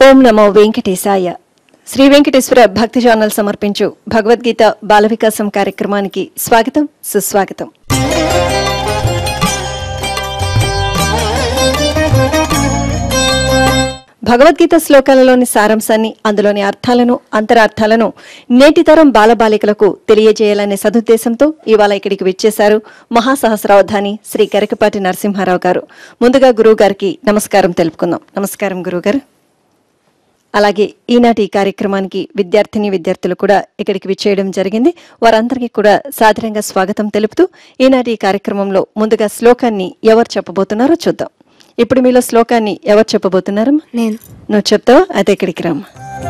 ఓం నమో వెంకటేశాయ శ్రీ వెంకటేశ్వర భక్తి ఛానల్ సమర్పించు భగవద్గీత బాల వికాసం కార్యక్రమానికి స్వాగతం సుస్వాగతం భగవద్గీత శ్లోకాలలోని సారాంశాన్ని అందులోని అర్థాలను అంతరార్థాలను నేటి తరం బాలబాలికలకు తెలియజేయాలనే సదుద్దేశంతో ఇవాళ ఇక్కడికి విచ్చేశారు మహాసహస్రావధాని శ్రీ గరికపాటి నరసింహారావు గారు ముందుగా గురువు గారికి నమస్కారం తెలుపుకుందాం నమస్కారం గురువుగారు అలాగే ఈనాటి ఈ కార్యక్రమానికి విద్యార్థిని విద్యార్థులు కూడా ఇక్కడికి విచ్చేయడం జరిగింది వారందరికీ కూడా సాదరంగా స్వాగతం తెలుపుతూ ఈనాటి ఈ కార్యక్రమంలో ముందుగా శ్లోకాన్ని ఎవరు చెప్పబోతున్నారో చూద్దాం ఇప్పుడు మీలో శ్లోకాన్ని ఎవరు చెప్పబోతున్నారమ్మా నేను నువ్వు చెప్తావా అదే ఇక్కడికి రామ్మా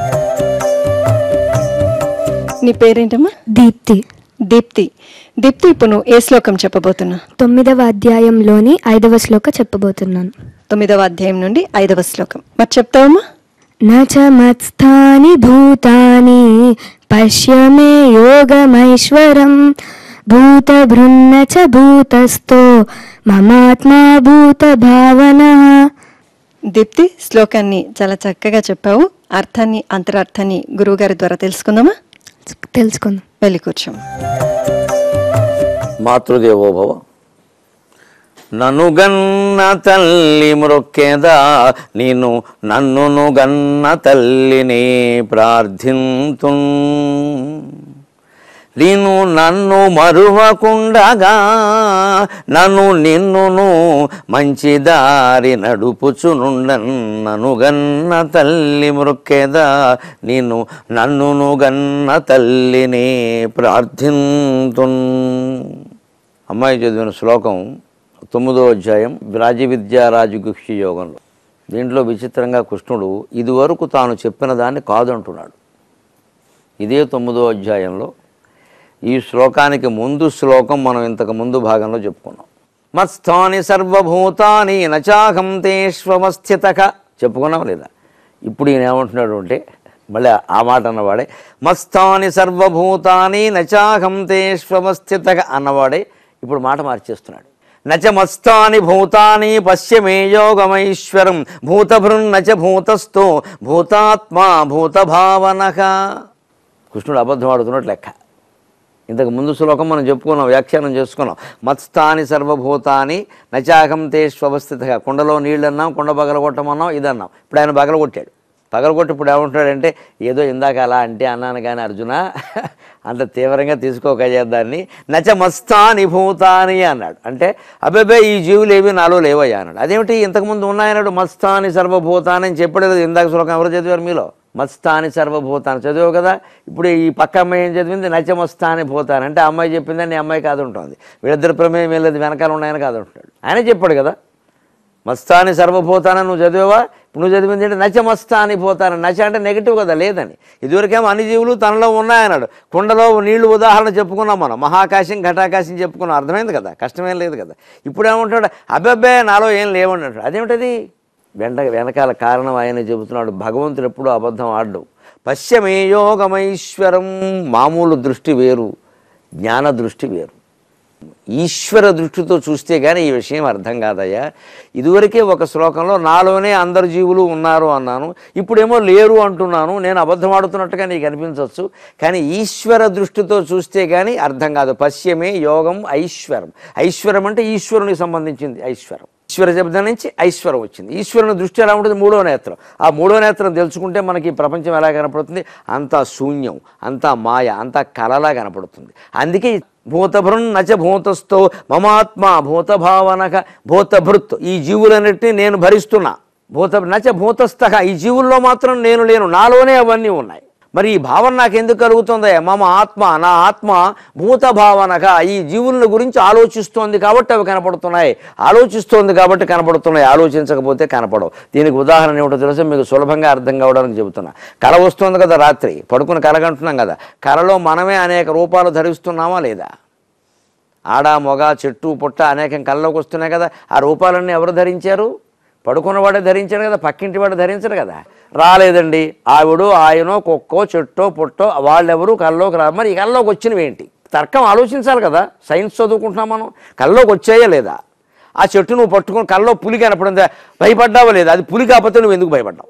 నీ పేరేంటమ్మా దీప్తి దీప్తి దీప్తి ఇప్పుడు నువ్వు ఏ శ్లోకం చెప్పబోతున్నా తొమ్మిదవ అధ్యాయంలోని ఐదవ శ్లోక చెప్పబోతున్నాను తొమ్మిదవ అధ్యాయం నుండి ఐదవ శ్లోకం మరి చెప్తావమ్మా నచ మత్స్థాని భూతాని పశ్య మే యోగమైశ్వరం భూతభృన్న చ భూతస్థో మమాత్మా భూత భావన దీప్తి శ్లోకాన్ని చాలా చక్కగా చెప్పావు అర్థాన్ని అంతరార్థాన్ని గురువుగారి ద్వారా తెలుసుకుందామా తెలుసుకుందాం వెళ్ళి కూర్చోం మాతృదేవోభవ నన్ను గన్న తల్లి మృక్కెదా నేను నన్నును గన్న తల్లిని ప్రార్థింతు నేను నన్ను మరువకుండగా నన్ను నిన్నును మంచి దారి నడుపుచునుండన్ నన్ను గన్న తల్లి మృక్కెదా నేను నన్నును గన్న తల్లిని ప్రార్థింతున్ అమ్మాయి చదివిన శ్లోకం తొమ్మిదో అధ్యాయం రాజవిద్యా రాజగుక్షి యోగంలో దీంట్లో విచిత్రంగా కృష్ణుడు ఇదివరకు తాను చెప్పిన దాన్ని కాదంటున్నాడు ఇదే తొమ్మిదో అధ్యాయంలో ఈ శ్లోకానికి ముందు శ్లోకం మనం ఇంతకు ముందు భాగంలో చెప్పుకున్నాం మత్స్థాని సర్వభూతాని నచాహం తేష్వమస్థిత చెప్పుకున్నాం లేదా ఇప్పుడు ఈయన ఏమంటున్నాడు అంటే మళ్ళీ ఆ మాట అన్నవాడే మత్స్థాని సర్వభూతాని నచాహం తేష్వమస్థిత అన్నవాడే ఇప్పుడు మాట మార్చేస్తున్నాడు నచ మత్స్థాని భూతాని పశ్యమే యోగమైశ్వరం భూతభృన్నచ భూతస్థో భూతాత్మా భూతభావనక కృష్ణుడు అబద్ధం ఆడుతున్నట్టు లెక్క ఇంతకు ముందు శ్లోకం మనం చెప్పుకున్నాం వ్యాఖ్యానం చేసుకున్నాం మత్స్థాని సర్వభూతాని నచాకం తే స్వస్థితగా కుండలో నీళ్ళు అన్నాం కుండ పగలగొట్టమన్నాం ఇదన్నాం ఇప్పుడు ఆయన పగలగొట్టాడు పగలగొట్టి ఇప్పుడు ఏమంటాడంటే ఏదో ఇందాక అలా అంటే అన్నాను కానీ అర్జున అంత తీవ్రంగా తీసుకోకయ్యా దాన్ని నచ మస్తాని భూతాని అన్నాడు అంటే అబ్బాబే ఈ జీవులు ఏవి నాలో లేవయ్యా అన్నాడు అదేమిటి ఇంతకుముందు ఉన్నాయన్నాడు మస్తాని సర్వభూతాని అని చెప్పలేదు ఇందాక శ్లోకం ఎవరు చదివారు మీలో మత్స్థాని సర్వభూతాన్ని చదివావు కదా ఇప్పుడు ఈ పక్క అమ్మాయి ఏం చదివింది నచమస్తాని భూతాన్ని అంటే ఆ అమ్మాయి చెప్పిందని నీ అమ్మాయి కాదు ఉంటుంది వీళ్ళిద్దరు ప్రమేయం ఏం లేదు వెనకాల ఉన్నాయని కాదు అంటున్నాడు ఆయన చెప్పాడు కదా మస్తాని సర్వభూతాన్ని నువ్వు చదివావా ఇప్పుడు నువ్వు చదివింది అంటే నచ మస్తాని భూతాన్ని నచ అంటే నెగిటివ్ కదా లేదని ఇదివరకేమో అన్ని జీవులు తనలో ఉన్నాయన్నాడు కుండలో నీళ్లు ఉదాహరణ చెప్పుకున్నాం మనం మహాకాశం ఘటాకాశం చెప్పుకున్నాం అర్థమైంది కదా కష్టమేం లేదు కదా ఇప్పుడు ఏమంటాడు అబ్బబ్బే నాలో ఏం లేవన్నాడు అదేమిటది వెంట వెనకాల కారణం ఆయన చెబుతున్నాడు భగవంతుడు ఎప్పుడూ అబద్ధం ఆడడు పశ్యమే యోగమైశ్వరం మామూలు దృష్టి వేరు జ్ఞాన దృష్టి వేరు ఈశ్వర దృష్టితో చూస్తే కానీ ఈ విషయం అర్థం కాదయ్యా ఇదివరకే ఒక శ్లోకంలో నాలోనే అందరు జీవులు ఉన్నారు అన్నాను ఇప్పుడేమో లేరు అంటున్నాను నేను అబద్ధం ఆడుతున్నట్టుగా నీకు అనిపించవచ్చు కానీ ఈశ్వర దృష్టితో చూస్తే కానీ అర్థం కాదు పశ్యమే యోగం ఐశ్వరం ఐశ్వరం అంటే ఈశ్వరునికి సంబంధించింది ఐశ్వరం ఈశ్వర శబ్దం నుంచి ఐశ్వరం వచ్చింది ఈశ్వరుని దృష్టి ఎలా ఉంటుంది మూడో నేత్రం ఆ మూడో నేత్రం తెలుసుకుంటే మనకి ఈ ప్రపంచం ఎలా కనపడుతుంది అంతా శూన్యం అంతా మాయ అంతా కలలా కనపడుతుంది అందుకే భూతభృన్ నచ భూతస్థో మమాత్మ భూతభావనక భూతభృత్ ఈ జీవులన్నిటిని నేను భరిస్తున్నా భూత నచ భూతస్థ ఈ జీవుల్లో మాత్రం నేను లేను నాలోనే అవన్నీ ఉన్నాయి మరి ఈ భావన నాకు ఎందుకు కలుగుతుందా మమ ఆత్మ నా ఆత్మ భూత భావనగా ఈ జీవుల గురించి ఆలోచిస్తోంది కాబట్టి అవి కనపడుతున్నాయి ఆలోచిస్తోంది కాబట్టి కనపడుతున్నాయి ఆలోచించకపోతే కనపడవు దీనికి ఉదాహరణ ఏమిటో తెలుసా మీకు సులభంగా అర్థం కావడానికి చెబుతున్నా కళ వస్తుంది కదా రాత్రి పడుకుని కలగంటున్నాం కదా కళలో మనమే అనేక రూపాలు ధరిస్తున్నామా లేదా ఆడ మొగ చెట్టు పుట్ట అనేకం కళ్ళలోకి వస్తున్నాయి కదా ఆ రూపాలన్నీ ఎవరు ధరించారు పడుకున్నవాడే ధరించాడు కదా పక్కింటి వాడు ధరించడు కదా రాలేదండి ఆవిడు ఆయనో కుక్కో చెట్టో పుట్టో వాళ్ళెవరు కల్లోకి రా మరి ఈ కల్లోకి వచ్చినవి ఏంటి తర్కం ఆలోచించాలి కదా సైన్స్ చదువుకుంటున్నాం మనం కల్లోకి వచ్చాయా లేదా ఆ చెట్టు నువ్వు పట్టుకుని కల్లో పులి కనపడిందా భయపడ్డావా లేదా అది పులి కాకపోతే నువ్వు ఎందుకు భయపడ్డావు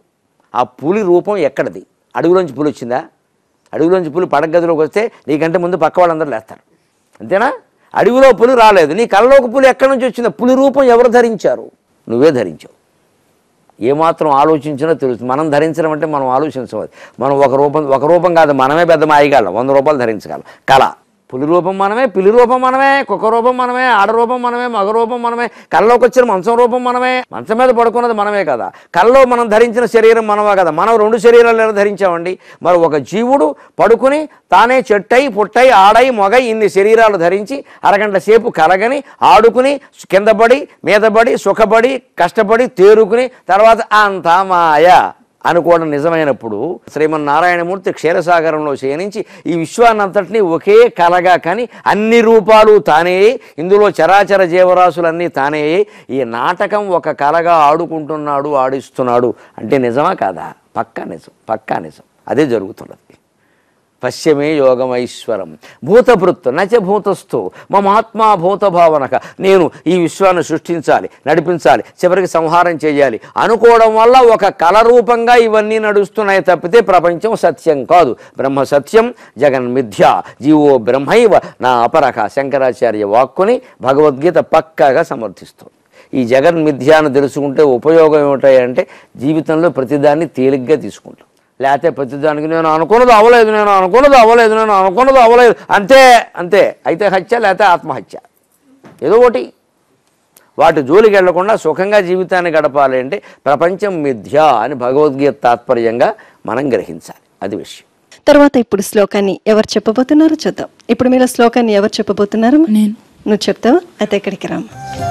ఆ పులి రూపం ఎక్కడిది అడవిలోంచి పులి వచ్చిందా అడవిలోంచి పులి పడక గదిలోకి వస్తే నీకంటే ముందు పక్క వాళ్ళందరూ లేస్తారు అంతేనా అడవిలో పులి రాలేదు నీ కళ్ళలోకి పులి ఎక్కడి నుంచి వచ్చిందా పులి రూపం ఎవరు ధరించారు నువ్వే ధరించావు ఏమాత్రం ఆలోచించినా తెలుస్తుంది మనం ధరించడం అంటే మనం ఆలోచించవాలి మనం ఒక రూపం ఒక రూపం కాదు మనమే పెద్ద మాయగలం వంద రూపాయలు ధరించగలం కళ పులి రూపం మనమే పిల్లి రూపం మనమే కుక్క రూపం మనమే ఆడ రూపం మనమే మగ రూపం మనమే కళ్ళలోకి వచ్చిన మంచం రూపం మనమే మంచం మీద పడుకున్నది మనమే కదా కళ్ళలో మనం ధరించిన శరీరం మనమే కదా మనం రెండు శరీరాలు ఎలా ధరించామండి మరి ఒక జీవుడు పడుకుని తానే చెట్టై పుట్టై ఆడై మొగై ఇన్ని శరీరాలు ధరించి అరగంట సేపు కలగని ఆడుకుని కిందపడి మీదపడి సుఖపడి కష్టపడి తేరుకుని తర్వాత అంతా మాయ అనుకోవడం నిజమైనప్పుడు శ్రీమన్నారాయణమూర్తి క్షీరసాగరంలో శయనించి ఈ విశ్వాన్నంతటినీ ఒకే కలగా కానీ అన్ని రూపాలు తానే ఇందులో చరాచర జీవరాశులన్నీ తానే ఈ నాటకం ఒక కలగా ఆడుకుంటున్నాడు ఆడిస్తున్నాడు అంటే నిజమా కాదా పక్కా నిజం పక్కా నిజం అదే జరుగుతున్నది పశ్యమే యోగమైశ్వరం భూతభృత్ నచ భూతస్థు మమాత్మా భూత భావనక నేను ఈ విశ్వాన్ని సృష్టించాలి నడిపించాలి చివరికి సంహారం చేయాలి అనుకోవడం వల్ల ఒక కళ రూపంగా ఇవన్నీ నడుస్తున్నాయి తప్పితే ప్రపంచం సత్యం కాదు బ్రహ్మ సత్యం జగన్ మిథ్య జీవో బ్రహ్మైవ నా అపరక శంకరాచార్య వాక్కుని భగవద్గీత పక్కాగా సమర్థిస్తుంది ఈ జగన్ మిథ్య అని తెలుసుకుంటే ఉపయోగం ఏమిటాయంటే జీవితంలో ప్రతిదాన్ని తేలిగ్గా తీసుకుంటాం లేకపోతే ప్రతిదానికి నేను అనుకున్నది అవ్వలేదు నేను అనుకున్నది అవ్వలేదు నేను అనుకున్నది అవ్వలేదు అంతే అంతే అయితే హత్య లేకపోతే ఆత్మహత్య ఏదో ఒకటి వాటి జోలికి వెళ్లకుండా సుఖంగా జీవితాన్ని గడపాలి అంటే ప్రపంచం మిథ్య అని భగవద్గీత తాత్పర్యంగా మనం గ్రహించాలి అది విషయం తర్వాత ఇప్పుడు శ్లోకాన్ని ఎవరు చెప్పబోతున్నారో చూద్దాం ఇప్పుడు మీరు శ్లోకాన్ని ఎవరు చెప్పబోతున్నారు నేను నువ్వు చెప్తావా అయితే ఎక్కడికి రాము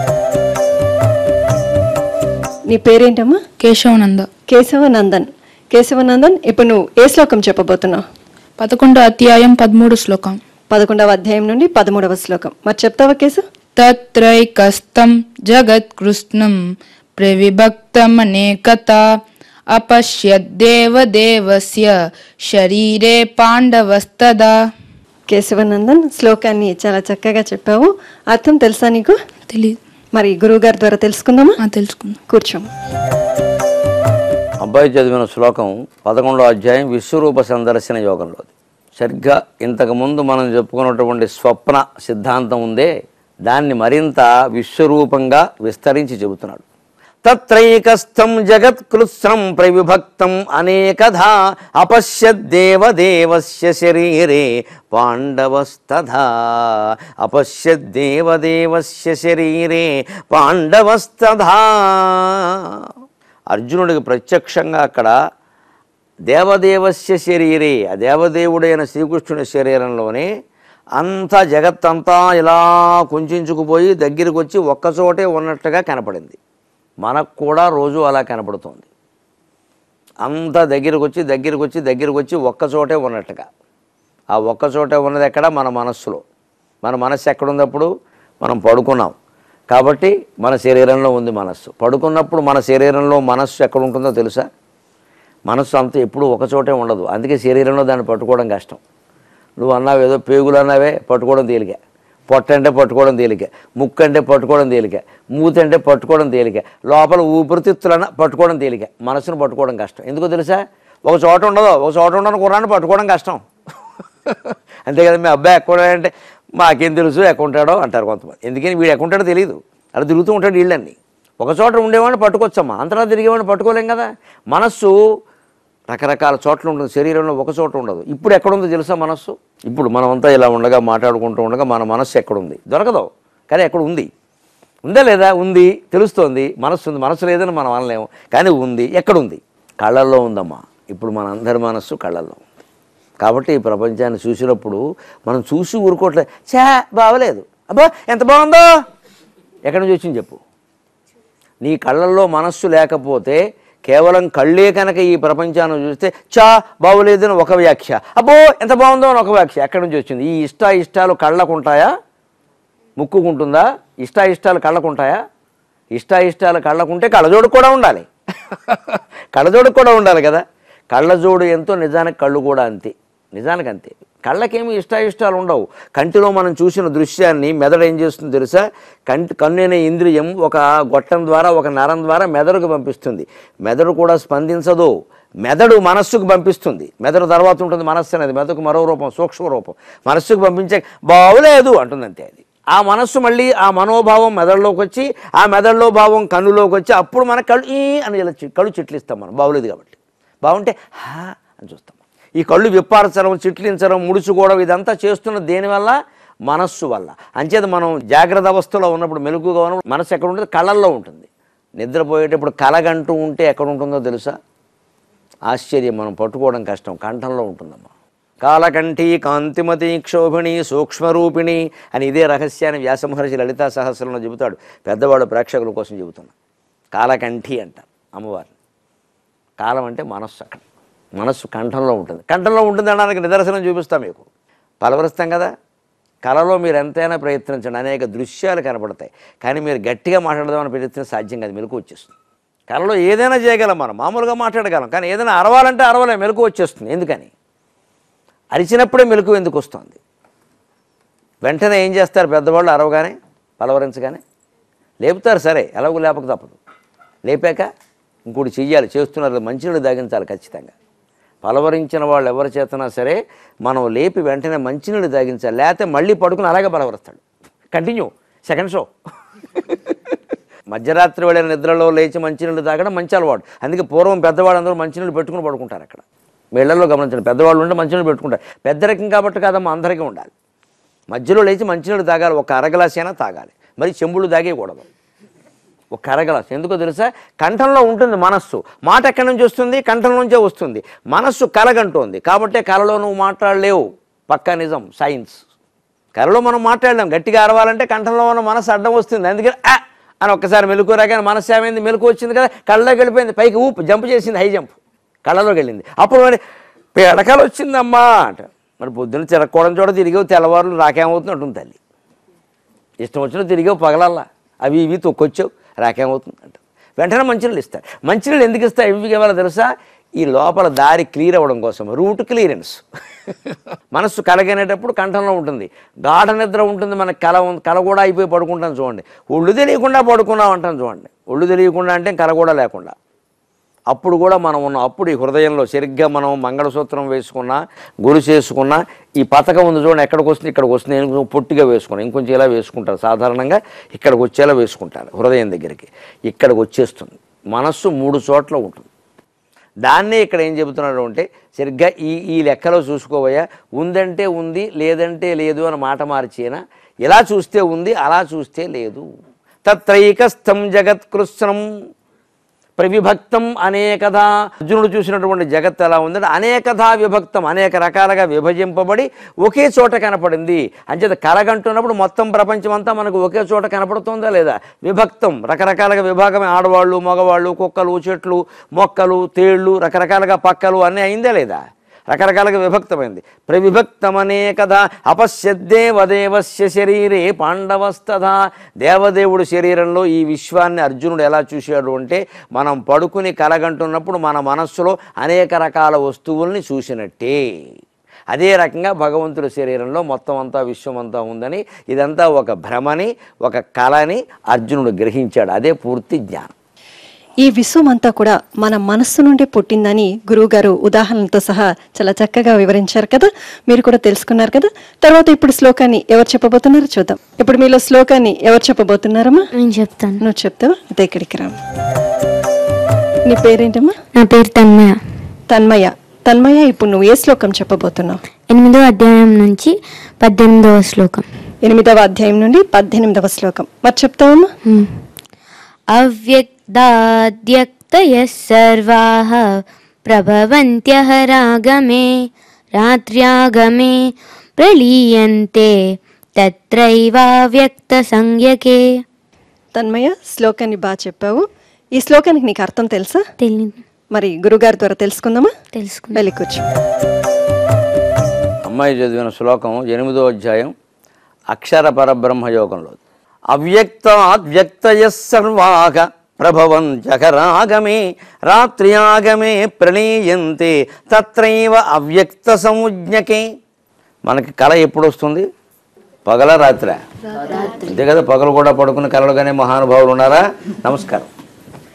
నీ పేరేంటమ్మా కేశవనంద కేశవనందన్ కేశవనందన్ ఇప్పుడు నువ్వు ఏ శ్లోకం చెప్పబోతున్నావు పదకొండో అధ్యాయం పదమూడు శ్లోకం పదకొండవ అధ్యాయం నుండి పదమూడవ శ్లోకం మరి చెప్తావా కేశవ్ తత్రైకస్తం జగత్కృష్ణం ప్రవిభక్తమనేకత అపశ్యద్దేవదేవస్య శరీరే పాండవస్తదా కేశవనందన్ శ్లోకాన్ని చాలా చక్కగా చెప్పావు అర్థం తెలుసా నీకు తెలియదు మరి గురువు గారి ద్వారా తెలుసుకుందామా ఆ, తెలుసుకుందాం కూర్చోము అబ్బాయి చదివిన శ్లోకం పదకొండో అధ్యాయం విశ్వరూప సందర్శన యోగంలోది సరిగ్గా ఇంతకుముందు మనం చెప్పుకున్నటువంటి స్వప్న సిద్ధాంతం ఉందే దాన్ని మరింత విశ్వరూపంగా విస్తరించి చెబుతున్నాడు తత్రైకస్థం జగత్కృత్స్రం ప్రవిభక్తం అనేకధా అపశ్యద్దేవదేవస్య శరీరే పాండవస్తథా అపశ్యద్దేవదేవస్య శరీరే పాండవస్తథా అర్జునుడికి ప్రత్యక్షంగా అక్కడ దేవదేవస్య శరీరే ఆ దేవదేవుడైన శ్రీకృష్ణుని శరీరంలోనే అంతా జగత్తంతా ఇలా కుంచుకుపోయి దగ్గరికి వచ్చి ఒక్కచోటే ఉన్నట్టుగా కనపడింది మనకు కూడా రోజు అలా కనపడుతుంది అంతా దగ్గరికి వచ్చి దగ్గరికి వచ్చి దగ్గరికి వచ్చి ఒక్కచోటే ఉన్నట్టుగా ఆ ఒక్కచోటే ఉన్నది ఎక్కడ మన మనస్సులో మన మనస్సు ఎక్కడుంది అప్పుడు మనం పడుకున్నాం కాబట్టి మన శరీరంలో ఉంది మనస్సు పడుకున్నప్పుడు మన శరీరంలో మనస్సు ఎక్కడ ఉంటుందో తెలుసా మనస్సు అంతా ఎప్పుడూ ఒకచోటే ఉండదు అందుకే శరీరంలో దాన్ని పట్టుకోవడం కష్టం నువ్వు అన్నావు ఏదో పేగులు అన్నావే పట్టుకోవడం తేలిక పొట్ట అంటే పట్టుకోవడం తేలిక ముక్కు అంటే పట్టుకోవడం తేలిక మూతి అంటే పట్టుకోవడం తేలిక లోపల ఊపిరితిత్తులన్న పట్టుకోవడం తేలిక మనసును పట్టుకోవడం కష్టం ఎందుకో తెలుసా ఒక చోట ఉండదు ఒక చోట ఉండని కుర్రాన్ని పట్టుకోవడం కష్టం అంతే కదా మీ అబ్బాయి ఎక్కడ అంటే మాకేం తెలుసు ఎక్కడ ఉంటాడో అంటారు కొంతమంది ఎందుకని వీడు ఎక్కడ ఉంటాడో తెలియదు అలా తిరుగుతూ ఉంటాడు వీళ్ళన్నీ ఒక చోట ఉండేవాడిని పట్టుకోవచ్చమ్మా అంతలా తిరిగేవాడిని పట్టుకోలేం కదా మనస్సు రకరకాల చోట్ల ఉంటుంది శరీరంలో ఒక చోట ఉండదు ఇప్పుడు ఎక్కడుందో తెలుసా మనస్సు ఇప్పుడు మనమంతా ఇలా ఉండగా మాట్లాడుకుంటూ ఉండగా మన మనస్సు ఎక్కడుంది దొరకదు కానీ ఎక్కడ ఉంది ఉందా లేదా ఉంది తెలుస్తోంది మనస్సు ఉంది మనస్సు లేదని మనం అనలేము కానీ ఉంది ఎక్కడుంది కళ్ళల్లో ఉందమ్మా ఇప్పుడు మన అందరి మనస్సు కళ్ళల్లో ఉంది కాబట్టి ఈ ప్రపంచాన్ని చూసినప్పుడు మనం చూసి ఊరుకోవట్లేదు చా బాగలేదు అబ్బా ఎంత బాగుందో ఎక్కడి నుంచి వచ్చింది చెప్పు నీ కళ్ళల్లో మనస్సు లేకపోతే కేవలం కళ్ళే కనుక ఈ ప్రపంచాన్ని చూస్తే చా బాగోలేదని ఒక వ్యాఖ్య అబ్బో ఎంత బాగుందో అని ఒక వ్యాఖ్య ఎక్కడి నుంచి వచ్చింది ఈ ఇష్ట ఇష్టాలు కళ్ళకుంటాయా ముక్కుకుంటుందా ఇష్ట ఇష్టాలు కళ్ళకుంటాయా ఇష్ట ఇష్టాలు కళ్ళకుంటే కళ్ళజోడు కూడా ఉండాలి కళ్ళజోడు కూడా ఉండాలి కదా కళ్ళజోడు ఎంతో నిజానికి కళ్ళు కూడా అంతే నిజానికి అంతే కళ్ళకేమి ఇష్ట ఇష్టాలు ఉండవు కంటిలో మనం చూసిన దృశ్యాన్ని మెదడు ఏం చేస్తుంది తెలుసా కంటి కన్ను అనే ఇంద్రియం ఒక గొట్టం ద్వారా ఒక నరం ద్వారా మెదడుకు పంపిస్తుంది మెదడు కూడా స్పందించదు మెదడు మనస్సుకు పంపిస్తుంది మెదడు తర్వాత ఉంటుంది మనస్సు అనేది మెదడుకు మరో రూపం సూక్ష్మ రూపం మనస్సుకు పంపించే బాగోలేదు అంటుంది అంతే అది ఆ మనస్సు మళ్ళీ ఆ మనోభావం మెదడులోకి వచ్చి ఆ మెదడులో భావం కన్నులోకి వచ్చి అప్పుడు మన కళ్ళు ఈ అని ఇలా చి- కళ్ళు చిట్లిస్తాం మనం బాగోలేదు కాబట్టి బాగుంటే హా అని చూస్తాం ఈ కళ్ళు విప్పార్చడం చిట్లించడం ముడుచుకోవడం ఇదంతా చేస్తున్న దేనివల్ల మనస్సు వల్ల అంచేత మనం జాగ్రత్త అవస్థలో ఉన్నప్పుడు మెలకుగా ఉన్నప్పుడు మనసు ఎక్కడ ఉంటుంది కళ్ళల్లో ఉంటుంది నిద్రపోయేటప్పుడు కలగంటూ ఉంటే ఎక్కడ ఉంటుందో తెలుసా ఆశ్చర్యం మనం పట్టుకోవడం కష్టం కంఠంలో ఉంటుందమ్మా కాలకంఠి కాంతిమతి క్షోభిణి సూక్ష్మరూపిణి అని ఇదే రహస్యాన్ని వ్యాసమహర్షి లలితా సహస్రంలో చెబుతాడు పెద్దవాడు ప్రేక్షకుల కోసం చెబుతున్నా కాలకంఠి అంటారు అమ్మవారిని కాలం అంటే మనస్సు అక్కడ మనస్సు కంఠంలో ఉంటుంది కంఠంలో ఉంటుంది అనడానికి నిదర్శనం చూపిస్తాం మీకు పలవరిస్తాం కదా కళలో మీరు ఎంతైనా ప్రయత్నించండి అనేక దృశ్యాలు కనపడతాయి కానీ మీరు గట్టిగా మాట్లాడదామని ప్రయత్నం సాధ్యం కాదు మెలకు వచ్చేస్తుంది కళలో ఏదైనా చేయగలం మనం మామూలుగా మాట్లాడగలం కానీ ఏదైనా అరవాలంటే అరవలే మెలకు వచ్చేస్తుంది ఎందుకని అరిచినప్పుడే మెలకు ఎందుకు వస్తుంది వెంటనే ఏం చేస్తారు పెద్దవాళ్ళు అరవగానే పలవరించగానే లేపుతారు సరే ఎలాగో లేపక తప్పదు లేపాక ఇంకోటి చెయ్యాలి చేస్తున్నారు మంచినీళ్ళు దాగించాలి ఖచ్చితంగా పలవరించిన వాళ్ళు ఎవరి చేతనా సరే మనం లేపి వెంటనే మంచినీళ్ళు దాగించాలి లేకపోతే మళ్ళీ పడుకుని అలాగే పలవరిస్తాడు కంటిన్యూ సెకండ్ షో మధ్యరాత్రి వెళ్ళిన నిద్రలో లేచి మంచినీళ్ళు తాగడం మంచి అలవాటు అందుకే పూర్వం పెద్దవాళ్ళు అందరూ మంచినీళ్ళు పెట్టుకుని పడుకుంటారు అక్కడ వీళ్ళల్లో గమనించండి పెద్దవాళ్ళు ఉంటే మంచినీళ్ళు పెట్టుకుంటారు పెద్దరికం కాబట్టి కాదమ్మా అందరికీ ఉండాలి మధ్యలో లేచి మంచినీళ్ళు తాగాలి ఒక అరగ్లాస్ అయినా తాగాలి మరి చెంబులు తాగేయకూడదు ఒక అరగ్లాస్ ఎందుకో తెలుసా కంఠంలో ఉంటుంది మనస్సు మాట ఎక్కడి నుంచి వస్తుంది కంఠం నుంచే వస్తుంది మనస్సు కలగంటోంది కాబట్టే కలలో నువ్వు మాట్లాడలేవు పక్కా నిజం సైన్స్ కలలో మనం మాట్లాడలేం గట్టిగా అరవాలంటే కంఠంలో ఉన్న మనసు అడ్డం వస్తుంది అందుకని ఆ అని ఒక్కసారి మెలకు రాగానే మనసు ఏమైంది మెలకు వచ్చింది కదా కళ్ళలోకి వెళ్ళిపోయింది పైకి ఊపు జంప్ చేసింది హై జంప్ కళ్ళలోకి వెళ్ళింది అప్పుడు మరి పేడకాలు వచ్చిందమ్మా అంట మరి పొద్దున్న తిరగకూడదు చూడ తిరిగి తెల్లవారులు రాకేమవుతుంది అంటుంది తల్లి ఇష్టం వచ్చిన తిరిగావు పగలల్లా అవి ఇవి తొక్కొచ్చావు రాకేమవుతుంది అంట వెంటనే మంచినీళ్ళు ఇస్తాడు మంచినీళ్ళు ఎందుకు ఇస్తాయి ఇవి ఇవ్వాలో తెలుసా ఈ లోపల దారి క్లియర్ అవ్వడం కోసం రూట్ క్లియరెన్స్ మనస్సు కలగనేటప్పుడు కంఠంలో ఉంటుంది గాఢ నిద్ర ఉంటుంది మనకి కల ఉంది కల కూడా అయిపోయి పడుకుంటాం చూడండి ఒళ్ళు తెలియకుండా పడుకున్నాం అంటాం చూడండి ఒళ్ళు తెలియకుండా అంటే కల కూడా లేకుండా అప్పుడు కూడా మనం ఉన్న అప్పుడు ఈ హృదయంలో సరిగ్గా మనం మంగళసూత్రం వేసుకున్నా గురి చేసుకున్నా ఈ పథకం ఉంది చూడండి ఎక్కడికి వస్తుంది ఇక్కడికి వస్తుంది నేను పొట్టిగా వేసుకున్నాను ఇంకొంచెం ఇలా వేసుకుంటారు సాధారణంగా ఇక్కడికి వచ్చేలా వేసుకుంటారు హృదయం దగ్గరికి ఇక్కడికి వచ్చేస్తుంది మనస్సు మూడు చోట్ల ఉంటుంది దాన్నే ఇక్కడ ఏం చెబుతున్నాడు అంటే సరిగ్గా ఈ ఈ లెక్కలో చూసుకోవయ్యా ఉందంటే ఉంది లేదంటే లేదు అని మాట మార్చేనా ఇలా చూస్తే ఉంది అలా చూస్తే లేదు తత్రైకస్థం జగత్కృష్ణం ప్రవిభక్తం అనేకధా అర్జునుడు చూసినటువంటి జగత్ ఎలా ఉందంటే అనేకధా విభక్తం అనేక రకాలుగా విభజింపబడి ఒకే చోట కనపడింది అంచేత కలగంటున్నప్పుడు మొత్తం ప్రపంచం అంతా మనకు ఒకే చోట కనపడుతుందా లేదా విభక్తం రకరకాలుగా విభాగమే ఆడవాళ్ళు మగవాళ్ళు కుక్కలు చెట్లు మొక్కలు తేళ్ళు రకరకాలుగా పక్కలు అన్నీ అయిందా లేదా రకరకాలుగా విభక్తమైంది ప్రవిభక్తమనే కదా అపశ్యద్దేవదేవస్య శరీరే పాండవస్తథా దేవదేవుడు శరీరంలో ఈ విశ్వాన్ని అర్జునుడు ఎలా చూశాడు అంటే మనం పడుకుని కలగంటున్నప్పుడు మన మనస్సులో అనేక రకాల వస్తువుల్ని చూసినట్టే అదే రకంగా భగవంతుడి శరీరంలో మొత్తం అంతా విశ్వం అంతా ఉందని ఇదంతా ఒక భ్రమని ఒక కళని అర్జునుడు గ్రహించాడు అదే పూర్తి జ్ఞానం ఈ విశ్వం అంతా కూడా మన మనస్సు నుండి పుట్టిందని గురువుగారు ఉదాహరణలతో సహా చాలా చక్కగా వివరించారు కదా మీరు కూడా తెలుసుకున్నారు కదా తర్వాత ఇప్పుడు శ్లోకాన్ని ఎవరు చెప్పబోతున్నారో చూద్దాం ఇప్పుడు మీలో శ్లోకాన్ని ఎవరు చెప్పబోతున్నారమ్మా నేను చెప్తాను నువ్వు చెప్తావా అదే ఇక్కడికి రా నీ పేరేంటమ్మా నా పేరు తన్మయ తన్మయ తన్మయ ఇప్పుడు నువ్వు ఏ శ్లోకం చెప్పబోతున్నావు ఎనిమిదో అధ్యాయం నుంచి పద్దెనిమిదవ శ్లోకం ఎనిమిదవ అధ్యాయం నుండి పద్దెనిమిదవ శ్లోకం మరి చెప్తావమ్మా హ్మ్. అవ్యక్తాద్యక్తయः సర్వాः ప్రభవంత్యः రాగమే రాత్ర్యాగమే ప్రలీయంతే తత్రైవావ్యక్త సంజ్ఞకే తన్మయ శ్లోకాన్ని బాగా చెప్పావు ఈ శ్లోకానికి నీకు అర్థం తెలుసా తెలియదు మరి గురుగారి ద్వారా తెలుసుకుందామా తెలుసుకున్నా వెళ్ళి కూర్చో అమ్మాయి చదివిన శ్లోకం ఎనిమిదో అధ్యాయం అక్షర పరబ్రహ్మ యోగంలో అవ్యక్తాద్వ్యక్తయ సర్వాగ ప్రభవం జగరాగమే రాత్ర్యాగమే ప్రణీయంతే తత్రైవ అవ్యక్త సంజ్ఞకే మనకి కళ ఎప్పుడు వస్తుంది పగల రాత్ర అంతే కదా పగలు కూడా పడుకుని కలలుగానే మహానుభావులు ఉన్నారా నమస్కారం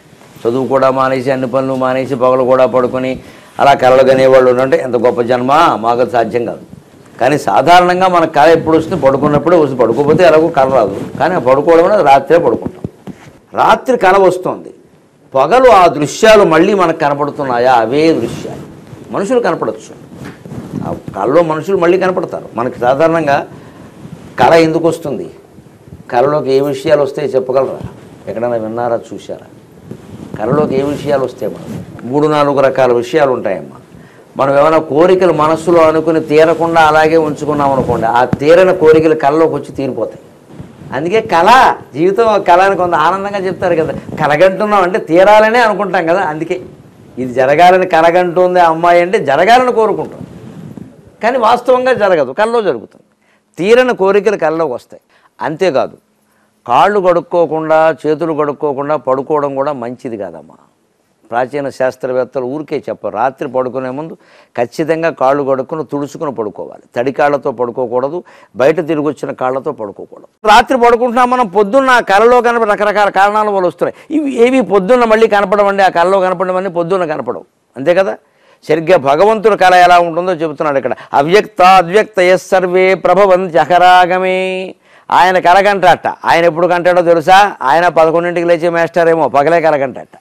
చదువు కూడా మానేసి అన్ని పనులు మానేసి పగలు కూడా పడుకొని అలా కలలు కనేవాళ్ళు ఉంటే ఎంత గొప్ప జన్మ మాకు అది సాధ్యం కాదు కానీ సాధారణంగా మన కళ ఎప్పుడు వస్తుంది పడుకున్నప్పుడే వస్తుంది పడుకోకపోతే ఎలాగో కళ రాదు కానీ ఆ పడుకోవడం అనేది రాత్రే పడుకుంటాం రాత్రి కళ వస్తుంది పగలు ఆ దృశ్యాలు మళ్ళీ మనకు కనపడుతున్నాయా అవే దృశ్యాలు మనుషులు కనపడచ్చు ఆ కళలో మనుషులు మళ్ళీ కనపడతారు మనకి సాధారణంగా కళ ఎందుకు వస్తుంది కళలోకి ఏ విషయాలు వస్తాయి చెప్పగలరా ఎక్కడైనా విన్నారా చూశారా కళలోకి ఏ విషయాలు వస్తాయి మనం మూడు నాలుగు రకాల విషయాలు ఉంటాయమ్మా మనం ఏమైనా కోరికలు మనస్సులో అనుకుని తీరకుండా అలాగే ఉంచుకున్నాం అనుకోండి ఆ తీరని కోరికలు కళలోకి వచ్చి తీరిపోతాయి అందుకే కళ జీవితం ఒక కళ అని కొంత ఆనందంగా చెప్తారు కదా కలగంటున్నాం అంటే తీరాలనే అనుకుంటాం కదా అందుకే ఇది జరగాలని కలగంటుంది ఆ అమ్మాయి అంటే జరగాలని కోరుకుంటాం కానీ వాస్తవంగా జరగదు కళ్ళలో జరుగుతుంది తీరని కోరికలు కళ్ళలోకి వస్తాయి అంతేకాదు కాళ్ళు కడుక్కోకుండా చేతులు కడుక్కోకుండా పడుకోవడం కూడా మంచిది కాదమ్మా ప్రాచీన శాస్త్రవేత్తలు ఊరికే చెప్పరు రాత్రి పడుకునే ముందు ఖచ్చితంగా కాళ్ళు కడుక్కుని తుడుచుకుని పడుకోవాలి తడి కాళ్ళతో పడుకోకూడదు బయట తిరిగి వచ్చిన కాళ్ళతో పడుకోకూడదు రాత్రి పడుకుంటున్నాం మనం పొద్దున్న ఆ కళలో కనపడి రకరకాల కారణాల వల్ల వస్తున్నాయి ఇవి ఏవి పొద్దున్న మళ్ళీ కనపడమండి ఆ కళలో కనపడమని పొద్దున్న కనపడవు అంతే కదా సరిగ్గా భగవంతుడి కళ ఎలా ఉంటుందో చెబుతున్నాడు ఇక్కడ అవ్యక్త అవ్యక్త ఎస్ సర్వే ప్రభవంతి అహరాగమే ఆయన కలగంటాట ఆయన ఎప్పుడు కంటాడో తెలుసా ఆయన పదకొండింటికి లేచే మాస్టర్ ఏమో పగలే కలగంటాట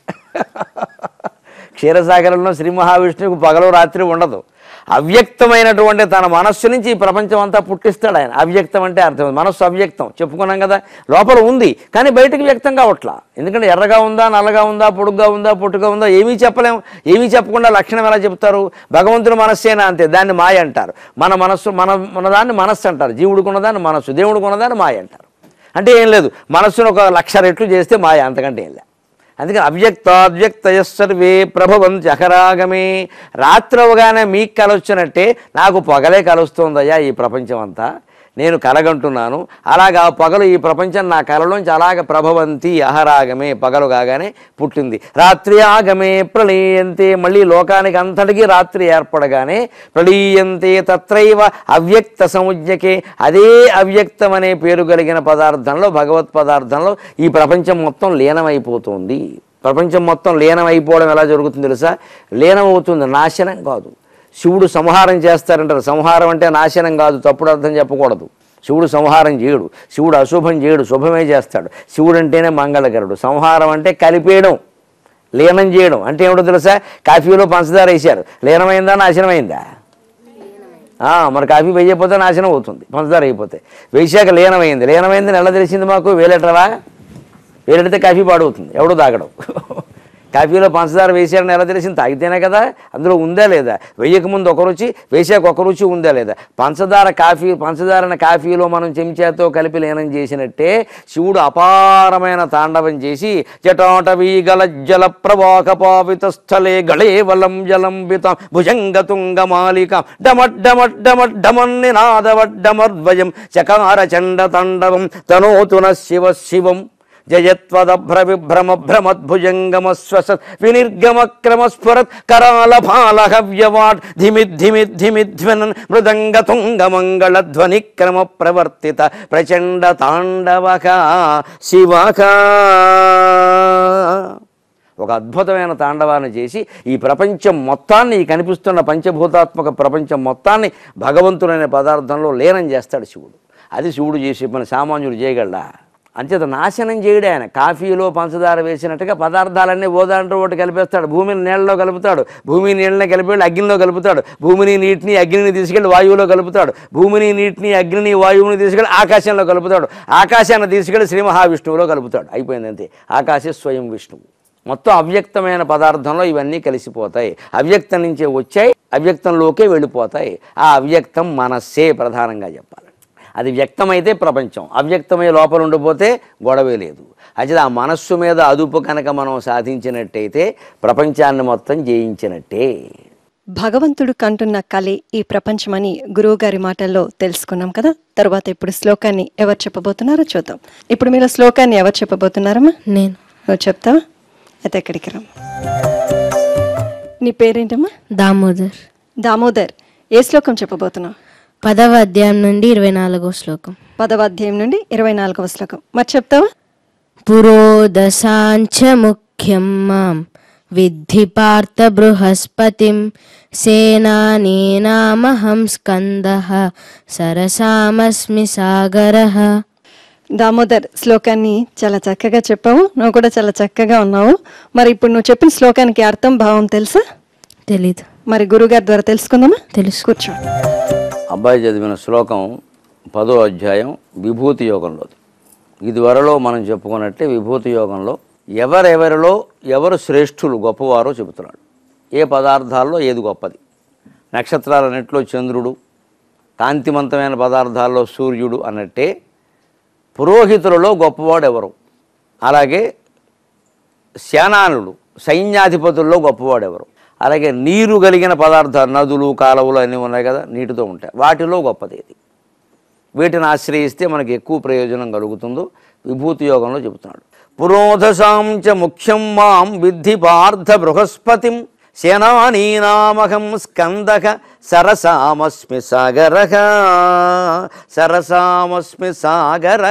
క్షీరసాగరంలో శ్రీ మహావిష్ణువుకు పగలు రాత్రి ఉండదు అవ్యక్తమైనటువంటి తన మనస్సు నుంచి ఈ ప్రపంచం అంతా పుట్టిస్తాడు ఆయన అవ్యక్తం అంటే అర్థం మనస్సు అవ్యక్తం చెప్పుకున్నాం కదా లోపల ఉంది కానీ బయటకు వ్యక్తం కావట్లా ఎందుకంటే ఎర్రగా ఉందా నల్లగా ఉందా పొడుగ్గా ఉందా పొట్టుగా ఉందా ఏమీ చెప్పలేం ఏమీ చెప్పకుండా లక్షణం ఎలా చెప్తారు భగవంతుని మనస్సేనా అంతే దాన్ని మాయ అంటారు మన మనస్సు మన మన దాన్ని మనస్సు అంటారు జీవుడికి ఉన్నదాన్ని మనస్సు దేవుడికి ఉన్నదాన్ని మాయ అంటారు అంటే ఏం లేదు మనస్సును ఒక లక్ష రెట్లు చేస్తే మాయ అంతకంటే ఏం లేదు అందుకని అవ్యక్త అవ్యక్త సర్వే ప్రభవంతి అహరాగమే రాత్రవగానే మీకు కలొచ్చినట్టే నాకు పగలే కలుస్తుందయ్యా ఈ ప్రపంచం అంతా నేను కలగంటున్నాను అలాగా పగలు ఈ ప్రపంచం నా కలలోంచి అలాగ ప్రభవంతి అహరాగమే పగలు కాగానే పుట్టింది రాత్రి ఆగమే ప్రళీయంతే మళ్ళీ లోకానికి అంతటికీ రాత్రి ఏర్పడగానే ప్రళీయంతే తత్రైవ అవ్యక్త సముజ్ఞకే అదే అవ్యక్తం అనే పేరు కలిగిన పదార్థంలో భగవత్ పదార్థంలో ఈ ప్రపంచం మొత్తం లీనమైపోతుంది ప్రపంచం మొత్తం లీనమైపోవడం ఎలా జరుగుతుంది తెలుసా లీనమవుతుంది నాశనం కాదు శివుడు సంహారం చేస్తారంటారు సంహారం అంటే నాశనం కాదు తప్పుడు అర్థం చెప్పకూడదు శివుడు సంహారం చేయడు శివుడు అశుభం చేయడు శుభమే చేస్తాడు శివుడు అంటేనే మంగళకరుడు సంహారం అంటే కలిపేయడం లీనం చేయడం అంటే ఏమిటో తెలుసా కాఫీలో పంచదార వేశారు లీనమైందా నాశనమైందా ఆ, మరి కాఫీ వేయకపోతే నాశనం అవుతుంది పంచదార అయిపోతే వేసాక లీనమైంది లీనమైంది నెల తెలిసింది మాకు వేలెటరా వేలెడితే కాఫీ పాడవుతుంది ఎవడు తాగడం కాఫీలో పంచదార వేసారని ఎలా తెలిసింది తాగితేనే కదా అందులో ఉందా లేదా వేయకముందు ఒక రుచి వేసాక ఒక రుచి ఉందా లేదా పంచదార కాఫీ పంచదారని కాఫీలో మనం చెంచాతో కలిపి లీనం చేసినట్టే శివుడు అపారమైన తాండవం చేసి జటాటవీ గలజ్జల ప్రవాహ పావిత స్థలే గళే వలం జలంబితం భుజంగతుంగ మాలిక డమడ్డమడ్డమడ్డమన్నినాదవడ్డమర్ద్వయం చకార చండ తాండవం తనోతున శివ శివం జయత్వదభ్ర విభ్రమ భ్రమద్భుజంగమశ్వసత్ వినిర్గమక్రమస్ఫురత్ కరాల భాలహవ్యవాట్ ధిమి ధిమి ధిమి ధ్వనన్ మృదంగ తుంగమంగళ ధ్వని క్రమ ప్రవర్తిత ప్రచండ తాండవక శివక ఒక అద్భుతమైన తాండవాన్ని చేసి ఈ ప్రపంచం మొత్తాన్ని ఈ కనిపిస్తున్న పంచభూతాత్మక ప్రపంచం మొత్తాన్ని భగవంతుడనే పదార్థంలో లీనం చేస్తాడు శివుడు అది శివుడు చేసే పని సామాన్యుడు చేయగలడా అంచేత నాశనం చేయడు ఆయన కాఫీలో పంచదార వేసినట్టుగా పదార్థాలన్నీ ఓదాంట్లో ఒకటి కలిపేస్తాడు భూమిని నీళ్ళలో కలుపుతాడు భూమిని నీళ్ళని కలిపి అగ్నిలో కలుపుతాడు భూమిని నీటిని అగ్నిని తీసుకెళ్ళి వాయువులో కలుపుతాడు భూమిని నీటిని అగ్నిని వాయువుని తీసుకెళ్ళి ఆకాశంలో కలుపుతాడు ఆకాశాన్ని తీసుకెళ్ళి శ్రీ మహావిష్ణువులో కలుపుతాడు అయిపోయింది అంతే ఆకాశ స్వయం విష్ణువు మొత్తం అవ్యక్తమైన పదార్థంలో ఇవన్నీ కలిసిపోతాయి అవ్యక్తం నుంచే వచ్చాయి అవ్యక్తంలోకే వెళ్ళిపోతాయి ఆ అవ్యక్తం మనస్సే ప్రధానంగా చెప్పాలి అది వ్యక్తమైతే ప్రపంచం అవ్యక్తమై లోపల ఉండిపోతే గొడవే లేదు అయితే ఆ మనస్సు మీద అదుపు కనుక మనం సాధించినట్టయితే ప్రపంచాన్ని మొత్తం జయించినట్టే భగవంతుడు కంటున్న కళే ఈ ప్రపంచమని గురువు గారి మాటల్లో తెలుసుకున్నాం కదా తర్వాత ఇప్పుడు శ్లోకాన్ని ఎవరు చెప్పబోతున్నారో చూద్దాం ఇప్పుడు మీరు శ్లోకాన్ని ఎవరు చెప్పబోతున్నారమ్మా నేను నువ్వు చెప్తావా అయితే ఎక్కడికి రా నీ పేరేంటమ్మా దామోదర్ దామోదర్ ఏ శ్లోకం చెప్పబోతున్నావు పదవ అధ్యాయం నుండి ఇరవై నాలుగో శ్లోకం పదవ అధ్యాయం నుండి ఇరవై నాలుగవ శ్లోకం మరి చెప్తావా పురోదశాంచ ముక్త ముఖ్యం మాం విద్ధి పార్థ బృహస్పతిం సేనానీనామహం స్కంద సరసామస్మి సాగర దామోదర్ శ్లోకాన్ని చాలా చక్కగా చెప్పావు నువ్వు కూడా చాలా చక్కగా ఉన్నావు మరి ఇప్పుడు నువ్వు చెప్పిన శ్లోకానికి అర్థం భావం తెలుసా తెలీదు మరి గురుగారి ద్వారా తెలుసుకుందామా తెలుసు కూర్చో అబ్బాయి చదివిన శ్లోకం పదో అధ్యాయం విభూతి యోగంలోది ఇదివరలో మనం చెప్పుకున్నట్టే విభూతి యోగంలో ఎవరెవరిలో ఎవరు శ్రేష్ఠులు గొప్పవారో చెబుతున్నాడు ఏ పదార్థాల్లో ఏది గొప్పది నక్షత్రాలన్నింటిలో చంద్రుడు కాంతివంతమైన పదార్థాల్లో సూర్యుడు అన్నట్టే పురోహితులలో గొప్పవాడు ఎవరు అలాగే సేనానులు సైన్యాధిపతుల్లో గొప్పవాడు ఎవరు అలాగే నీరు కలిగిన పదార్థాలు నదులు కాలువలు అన్నీ ఉన్నాయి కదా నీటితో ఉంటాయి వాటిలో గొప్పది ఇది వీటిని ఆశ్రయిస్తే మనకి ఎక్కువ ప్రయోజనం కలుగుతుందో విభూతి యోగంలో చెబుతున్నాడు పురోధసాంచ ముఖ్యం మాం విద్ధి పార్థ బృహస్పతిం సేనానీనామహం స్కందక సరసామస్మి సాగర సరసామస్మి సాగర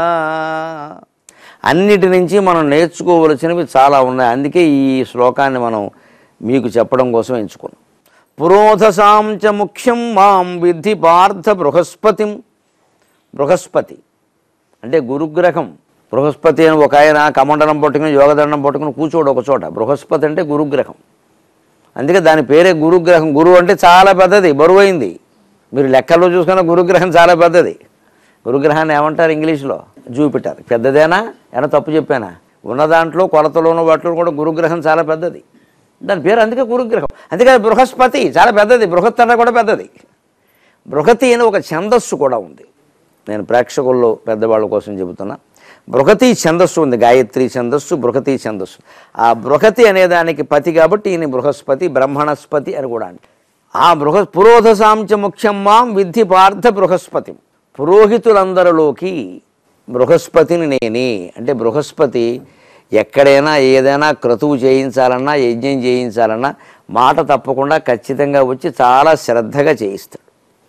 అన్నిటి నుంచి మనం నేర్చుకోవలసినవి చాలా ఉన్నాయి అందుకే ఈ శ్లోకాన్ని మనం మీకు చెప్పడం కోసం ఎంచుకున్నాం పురోధసాంచ ముఖ్యం మాం విద్ధి పార్థ బృహస్పతిం బృహస్పతి అంటే గురుగ్రహం బృహస్పతి అని ఒక ఆయన కమండలం పట్టుకుని యోగదండం పట్టుకుని కూర్చోడు ఒక చోట బృహస్పతి అంటే గురుగ్రహం అందుకే దాని పేరే గురుగ్రహం గురువు అంటే చాలా పెద్దది బరువైంది మీరు లెక్కల్లో చూసుకున్న గురుగ్రహం చాలా పెద్దది గురుగ్రహాన్ని ఏమంటారు ఇంగ్లీష్లో జూపిటర్ పెద్దదేనా ఏమైనా తప్పు చెప్పానా ఉన్న దాంట్లో కొలతలోను వాటిలో కూడా గురుగ్రహం చాలా పెద్దది దాని పేరు అందుకే గురుగ్రహం అందుకే అది బృహస్పతి చాలా పెద్దది బృహత్ అన్న కూడా పెద్దది బృహతి అని ఒక ఛందస్సు కూడా ఉంది నేను ప్రేక్షకుల్లో పెద్దవాళ్ళ కోసం చెబుతున్నా బృహతి ఛందస్సు ఉంది గాయత్రి ఛందస్సు బృహతి ఛందస్సు ఆ బృహతి అనేదానికి పతి కాబట్టి ఈయన బృహస్పతి బ్రహ్మణస్పతి అని కూడా అంటే ఆ బృహ పురోధసాంచ ముఖ్యం మాం విద్ధి పార్థ బృహస్పతి పురోహితులందరిలోకి బృహస్పతిని నేనే అంటే బృహస్పతి ఎక్కడైనా ఏదైనా క్రతువు చేయించాలన్నా యజ్ఞం చేయించాలన్నా మాట తప్పకుండా ఖచ్చితంగా వచ్చి చాలా శ్రద్ధగా చేయిస్తాడు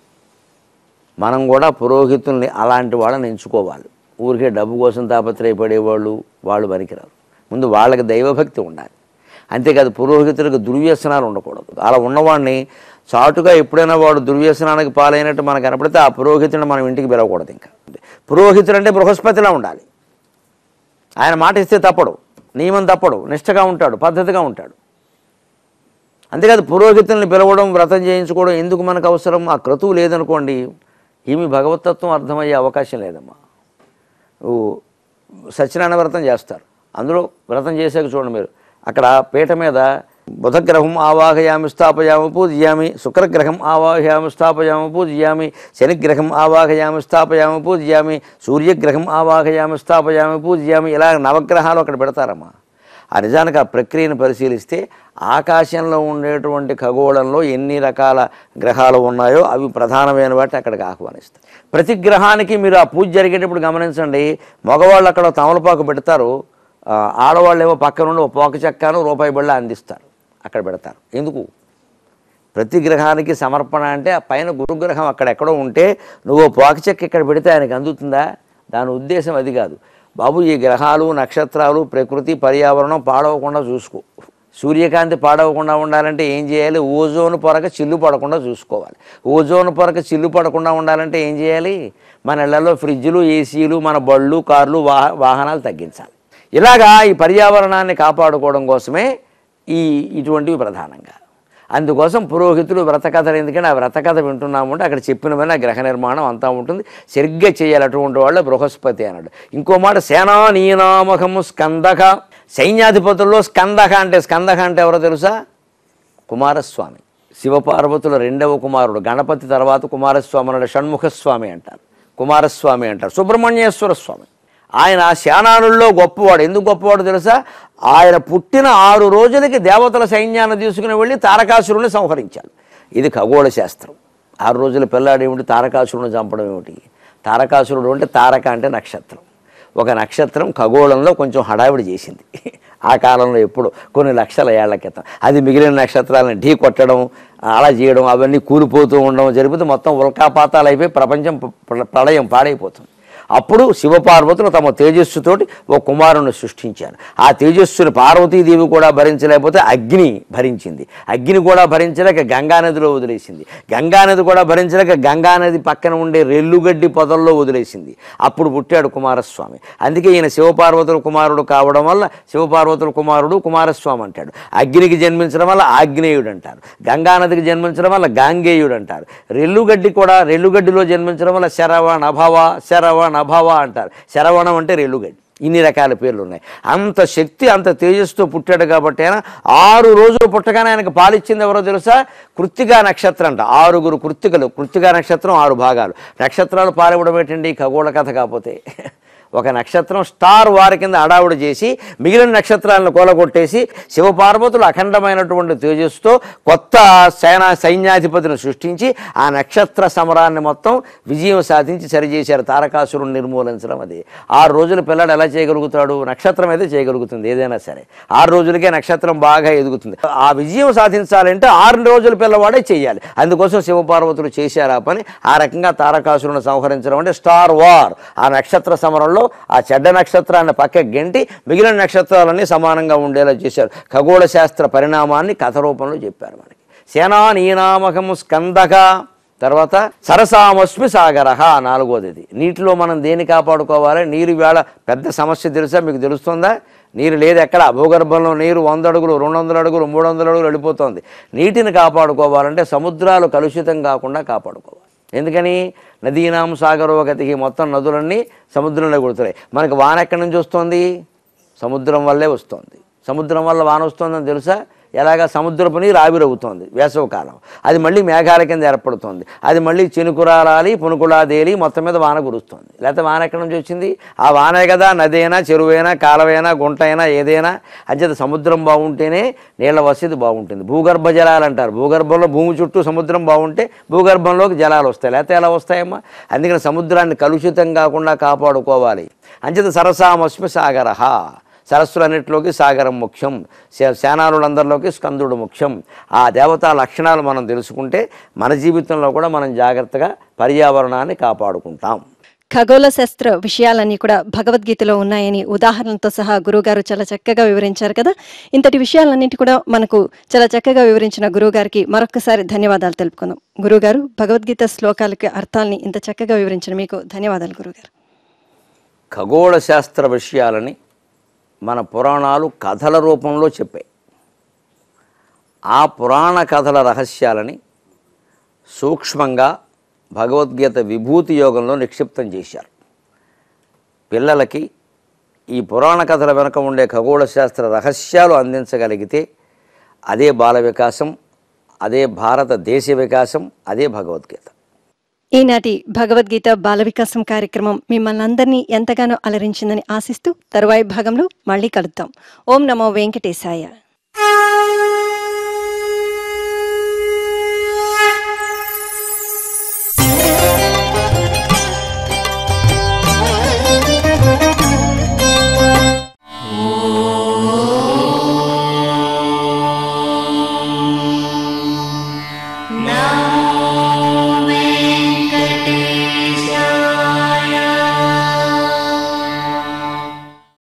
మనం కూడా పురోహితుల్ని అలాంటి వాళ్ళని ఎంచుకోవాలి ఊరికే డబ్బు కోసం తాపత్రయపడేవాళ్ళు వాళ్ళు పనికిరారు ముందు వాళ్ళకి దైవభక్తి ఉండాలి అంతేకాదు పురోహితులకు దుర్వ్యసనాలు ఉండకూడదు అలా ఉన్నవాడిని చాటుగా ఎప్పుడైనా వాడు దుర్వ్యసనానికి పాలైనట్టు మనకు కనపడితే ఆ పురోహితుడిని మనం ఇంటికి పిలవకూడదు ఇంకా పురోహితుడు అంటే బృహస్పతిలా ఉండాలి ఆయన మాట ఇస్తే తప్పడు నియమం తప్పడు నిష్టగా ఉంటాడు పద్ధతిగా ఉంటాడు అంతేకాదు పురోహితుల్ని పిలవడం వ్రతం చేయించుకోవడం ఎందుకు మనకు అవసరం ఆ క్రతువు లేదనుకోండి ఈమె భగవతత్వం అర్థమయ్యే అవకాశం లేదమ్మా నువ్వు సత్యనారాయణ వ్రతం చేస్తారు అందులో వ్రతం చేసాక చూడండి మీరు అక్కడ పీట మీద బుధగ్రహం ఆవాహయామి స్థాపయామి పూజయామి శుక్రగ్రహం ఆవాహయామి స్థాపయామి పూజయామి శనిగ్రహం ఆవాహయామి స్థాపయామి పూజయామి సూర్యగ్రహం ఆవాహయామి స్థాపయామి పూజయామి ఇలా నవగ్రహాలు అక్కడ పెడతారమ్మా ఆ నిజానికి ఆ ప్రక్రియను పరిశీలిస్తే ఆకాశంలో ఉండేటువంటి ఖగోళంలో ఎన్ని రకాల గ్రహాలు ఉన్నాయో అవి ప్రధానమైన వాటిని అక్కడికి ఆహ్వానిస్తాయి ప్రతి గ్రహానికి మీరు ఆ పూజ జరిగేటప్పుడు గమనించండి మగవాళ్ళు అక్కడ తమలపాకు పెడతారు ఆ, ఆడవాళ్ళు ఏమో పక్క నుండి ఒక పోక చెక్కను రూపాయి బళ్ళ అందిస్తారు అక్కడ పెడతారు ఎందుకు ప్రతి గ్రహానికి సమర్పణ అంటే ఆ పైన గురుగ్రహం అక్కడెక్కడో ఉంటే నువ్వు ఓ పోక చెక్క ఇక్కడ పెడితే ఆయనకు అందుతుందా దాని ఉద్దేశం అది కాదు బాబు ఈ గ్రహాలు నక్షత్రాలు ప్రకృతి పర్యావరణం పాడవకుండా చూసుకో సూర్యకాంతి పాడవకుండా ఉండాలంటే ఏం చేయాలి ఓజోన్ పొరక చిల్లు పడకుండా చూసుకోవాలి ఓజోన్ పొరక చిల్లు పడకుండా ఉండాలంటే ఏం చేయాలి మన ఇళ్లలో ఫ్రిడ్జ్లు ఏసీలు మన బళ్ళు కార్లు వాహ వాహనాలు తగ్గించాలి ఇలాగా ఈ పర్యావరణాన్ని కాపాడుకోవడం కోసమే ఈ ఇటువంటివి ప్రధానంగా అందుకోసం పురోహితులు వ్రతకథలు ఎందుకంటే ఆ వ్రతకథ వింటున్నాము అంటే అక్కడ చెప్పినవన్నీ ఆ గ్రహ నిర్మాణం అంతా ఉంటుంది సరిగ్గా చేయాలి అటువంటి వాళ్ళు బృహస్పతి అన్నాడు ఇంకో మాట సేనానీనామకము స్కందక సైన్యాధిపతుల్లో స్కందక అంటే స్కందక అంటే ఎవరో తెలుసా కుమారస్వామి శివపార్వతుల రెండవ కుమారుడు గణపతి తర్వాత కుమారస్వామి అన్నాడు షణ్ముఖస్వామి అంటారు కుమారస్వామి అంటారు సుబ్రహ్మణ్యేశ్వర స్వామి ఆయన శానానుల్లో గొప్పవాడు ఎందుకు గొప్పవాడు తెలుసా ఆయన పుట్టిన ఆరు రోజులకి దేవతల సైన్యాన్ని తీసుకుని వెళ్ళి తారకాసురుని సంహరించాడు ఇది ఖగోళ శాస్త్రం ఆరు రోజుల పిల్లాడు ఏమిటి తారకాసురుని చంపడం ఏమిటి తారకాసురుడు అంటే తారక అంటే నక్షత్రం ఒక నక్షత్రం ఖగోళంలో కొంచెం హడావిడి చేసింది ఆ కాలంలో ఎప్పుడు కొన్ని లక్షల ఏళ్ల క్రితం అది మిగిలిన నక్షత్రాలను ఢీ కొట్టడం అలా చేయడం అవన్నీ కూలిపోతూ ఉండడం జరిగితే మొత్తం ఉల్కాపాతాలు అయిపోయి ప్రపంచం ప్ర- ప్రళయం పాడైపోతుంది అప్పుడు శివపార్వతులు తమ తేజస్సుతోటి ఒక కుమారుని సృష్టించారు ఆ తేజస్సుని పార్వతీదేవి కూడా భరించలేకపోతే అగ్ని భరించింది అగ్ని కూడా భరించలేక గంగానదిలో వదిలేసింది గంగానది కూడా భరించలేక గంగానది పక్కన ఉండే రెల్లుగడ్డి పొదల్లో వదిలేసింది అప్పుడు పుట్టాడు కుమారస్వామి అందుకే ఈయన శివపార్వతుల కుమారుడు కావడం వల్ల శివపార్వతుల కుమారుడు కుమారస్వామి అంటాడు అగ్నికి జన్మించడం వల్ల ఆగ్నేయుడు అంటారు గంగానదికి జన్మించడం వల్ల గాంగేయుడు అంటారు రెల్లుగడ్డి కూడా రెల్లుగడ్డిలో జన్మించడం వల్ల శరవణ భవ శరవణ భవ అంటారు శరవణం అంటే రెల్లుగడ్డి ఇన్ని రకాల పేర్లు ఉన్నాయి అంత శక్తి అంత తేజస్సుతో పుట్టాడు కాబట్టి ఆయన ఆరు రోజులు పుట్టగానే ఆయనకు పాలిచ్చింది ఎవరో తెలుసా కృత్తిగా నక్షత్రం అంట ఆరుగురు కృత్తికలు కృత్తిగా నక్షత్రం ఆరు భాగాలు నక్షత్రాలు పారివ్వడం ఏంటండి ఖగోళ కథ కాకపోతే ఒక నక్షత్రం స్టార్ వారి కింద అడావుడు చేసి మిగిలిన నక్షత్రాలను కూలగొట్టేసి శివపార్వతులు అఖండమైనటువంటి తేజస్సుతో కొత్త సేనా సైన్యాధిపతిని సృష్టించి ఆ నక్షత్ర సమరాన్ని మొత్తం విజయం సాధించి సరిచేశారు తారకాసురుని నిర్మూలించడం అది ఆరు రోజుల పిల్లాడు ఎలా చేయగలుగుతాడు నక్షత్రం అయితే చేయగలుగుతుంది ఏదైనా సరే ఆరు రోజులకే నక్షత్రం బాగా ఎదుగుతుంది ఆ విజయం సాధించాలంటే ఆరు రోజుల పిల్లవాడే చేయాలి అందుకోసం శివపార్వతులు చేశారు ఆ పని ఆ రకంగా తారకాసురుని సంహరించడం అంటే స్టార్ వార్ ఆ నక్షత్ర సమరంలో ఆ చెడ్డ నక్షత్రాన్ని పక్క గెంటి మిగిలిన నక్షత్రాలన్నీ సమానంగా ఉండేలా చేశారు ఖగోళ శాస్త్ర పరిణామాన్ని కథ రూపంలో చెప్పారు మనకి సేనా నీనామకం స్కందక తర్వాత సరసామస్మి సాగర నాలుగోది ఇది నీటిలో మనం దేన్ని కాపాడుకోవాలి నీరు వేళ పెద్ద సమస్య తెలుసా మీకు తెలుస్తుందా నీరు లేదు ఎక్కడ భూగర్భంలో నీరు వంద అడుగులు రెండు వందల అడుగులు మూడు వందల అడుగులు వెళ్ళిపోతుంది నీటిని కాపాడుకోవాలంటే సముద్రాలు కలుషితం కాకుండా కాపాడుకోవాలి ఎందుకని నదీనాం సాగరోగతికి మొత్తం నదులన్నీ సముద్రంలో కొడుతున్నాయి మనకి వాన ఎక్కడి నుంచి వస్తుంది సముద్రం వల్లే వస్తుంది సముద్రం వల్ల వాన వస్తుందని తెలుసా ఎలాగా సముద్రపు నీరు ఆవిరవుతోంది వేసవకాలం అది మళ్ళీ మేఘాల కింద ఏర్పడుతుంది అది మళ్ళీ చినుకురాలాలి పునుకులాదేలి మొత్తం మీద వాన కురుస్తుంది లేకపోతే వాన ఎక్కడి నుంచి వచ్చింది ఆ వానే కదా నదైనా చెరువైనా కాలవైనా గుంట అయినా ఏదైనా అంచేత సముద్రం బాగుంటేనే నీళ్ళ వసతి బాగుంటుంది భూగర్భ జలాలు అంటారు భూగర్భంలో భూమి చుట్టూ సముద్రం బాగుంటే భూగర్భంలోకి జలాలు వస్తాయి లేకపోతే ఎలా వస్తాయమ్మా అందుకని సముద్రాన్ని కలుషితం కాకుండా కాపాడుకోవాలి అంచేత సరసామస్మి సాగరహ సరస్సులన్నింటిలోకి సాగరం ముఖ్యం శే- సేనానులందరిలోకి స్కందుడు ముఖ్యం ఆ దేవతా లక్షణాలు మనం తెలుసుకుంటే మన జీవితంలో కూడా మనం జాగ్రత్తగా పర్యావరణాన్ని కాపాడుకుంటాం ఖగోళ శాస్త్ర విషయాలన్నీ కూడా భగవద్గీతలో ఉన్నాయని ఉదాహరణలతో సహా గురువుగారు చాలా చక్కగా వివరించారు కదా ఇంతటి విషయాలన్నింటి కూడా మనకు చాలా చక్కగా వివరించిన గురువుగారికి మరొకసారి ధన్యవాదాలు తెలుపుకుందాం గురువుగారు భగవద్గీత శ్లోకాలకి అర్థాలని ఇంత చక్కగా వివరించిన మీకు ధన్యవాదాలు గురువుగారు ఖగోళ శాస్త్ర విషయాలని మన పురాణాలు కథల రూపంలో చెప్పాయి ఆ పురాణ కథల రహస్యాలని సూక్ష్మంగా భగవద్గీత విభూతి యోగంలో నిక్షిప్తం చేశారు పిల్లలకి ఈ పురాణ కథల వెనుక ఉండే ఖగోళ శాస్త్ర రహస్యాలు అందించగలిగితే అదే బాల వికాసం అదే భారతదేశ వికాసం అదే భగవద్గీత ఈనాటి భగవద్గీత బాల వికాసం కార్యక్రమం మిమ్మల్ని అందరినీ ఎంతగానో అలరించిందని ఆశిస్తూ తరువాయి భాగంలో మళ్ళీ కలుద్దాం ఓం నమో వెంకటేశాయ